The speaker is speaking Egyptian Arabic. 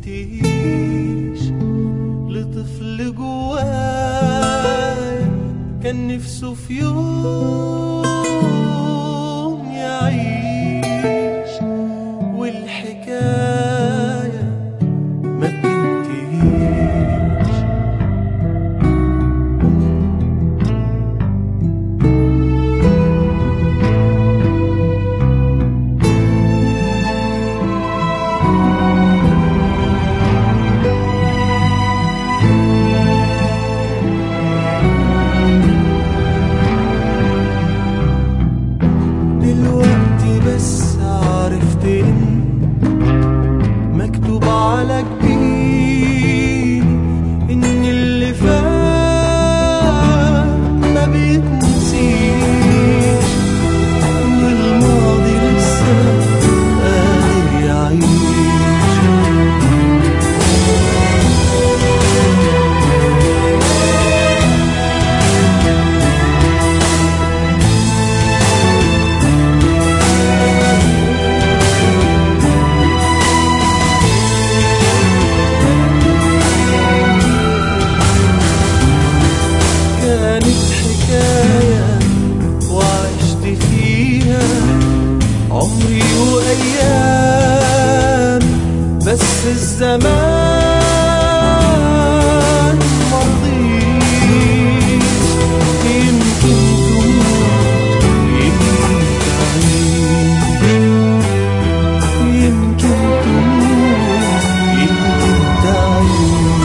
ينتهيش لطفل جوايا كان نفسه في يوم يعيش والحكاية ما بتنتهيش دلوقتي بس عرفت ان مكتوب على جبيني ان اللي فات ما بيتنسيش والماضي لسه قادر يعيش كانت حكاية وعشت فيها عمري وأيام بس الزمان مرضيش يمكن تموت يمكن تعيش يمكن تموت يمكن تعيش